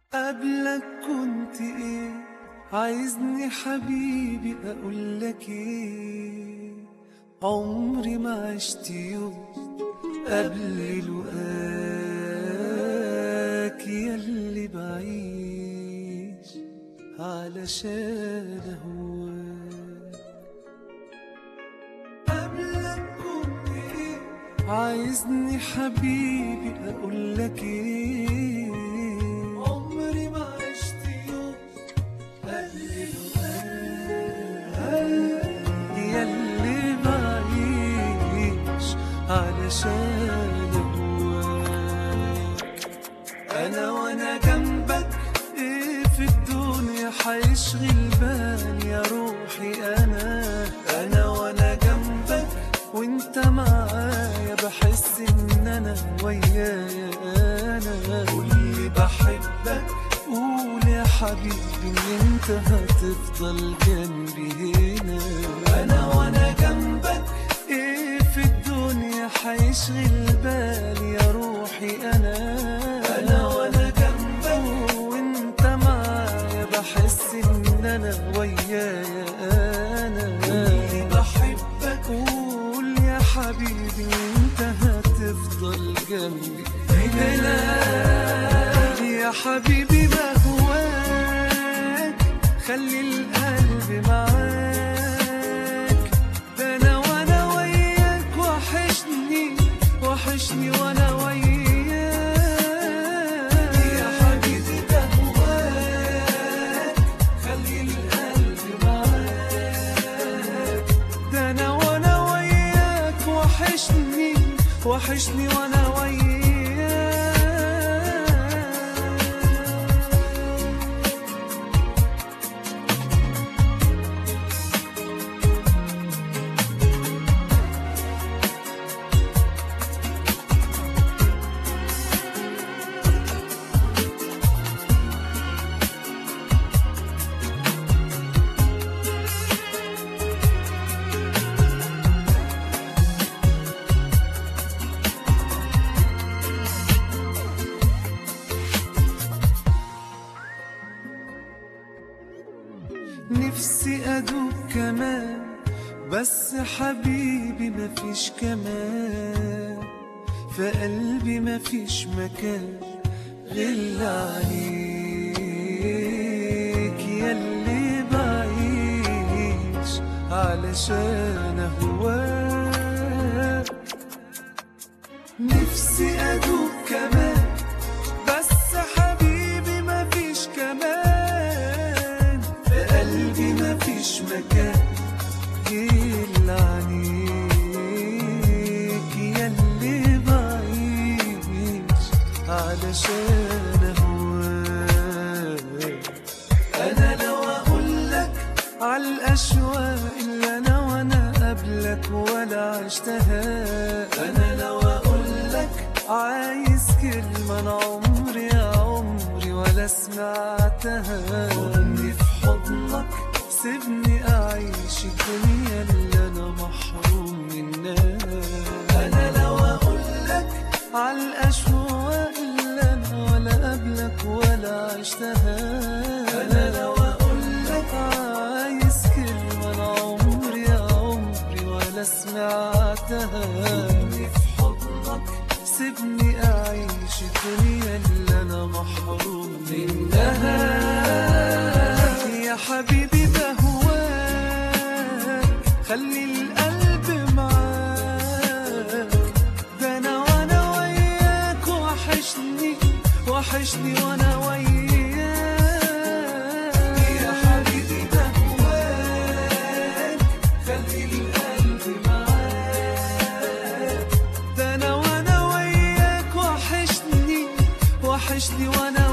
قبلك كنت ايه عايزني حبيبي اقول لك ايه عمري ما عشت يوم قبل لقاك ياللي بعيش علشان اهواك قبلك كنت ايه عايزني حبيبي اقول لك ايه عمري ما عشت يوم قبل لقاك ياللي بعيش علشان اهواك انا وانا جنبك ايه في الدنيا حيشغل بالي يا روحي انا انا وانا جنبك وانت معايا بحس ان انا ويايا انا قولي بحبك قول يا حبيبي ان انت هتفضل جنبي هنا انا وانا جنبك ايه في الدنيا حيشغل بالي يا روحي انا انا وانا جنبك وانت معايا بحس ان انا ويايا انا قولي بحبك قول يا حبيبي انت هتفضل جنبي هنا يا حبيبي بهواك خلي القلب معاك ده انا وانا وياك وحشني وحشني وانا وياك يا حبيبي بهواك خلي القلب معاك ده انا وانا وياك وحشني وحشني وانا وياك نفسي أدوب كمان بس حبيبي مفيش كمان في قلبي مفيش مكان غير عليك ياللي بعيش علشان أهواك نفسي أدوب كمان بس حبيبي مفيش كمان في قلبي مفيش مكان إلا عنيك ياللي بعيش علشان أهواك أنا لو أقولك عالأشواق اللي أنا وأنا قبلك ولا عشتها أنا لو أقولك عايز كلمة أنا عمري يا عمري ولا سمعتها خدني في حضنك سيبني أعيش الدنيا اللي أنا محروم منها أنا لو أقولك عالأشواق اللي أنا ولا قبلك ولا عشتها أنا لو أقولك عايز كلمة أنا عمري يا عمري ولا سمعتها خدني في حضنك سيبني أعيش الدنيا اللي أنا محروم منها يا حبيبي بهواك خلي القلب معاك ده أنا وأنا وياك وحشني وحشني وأنا وياك يا حبيبي بهواك خلي القلب معاك ده انا وانا وياك وحشني وحشني وانا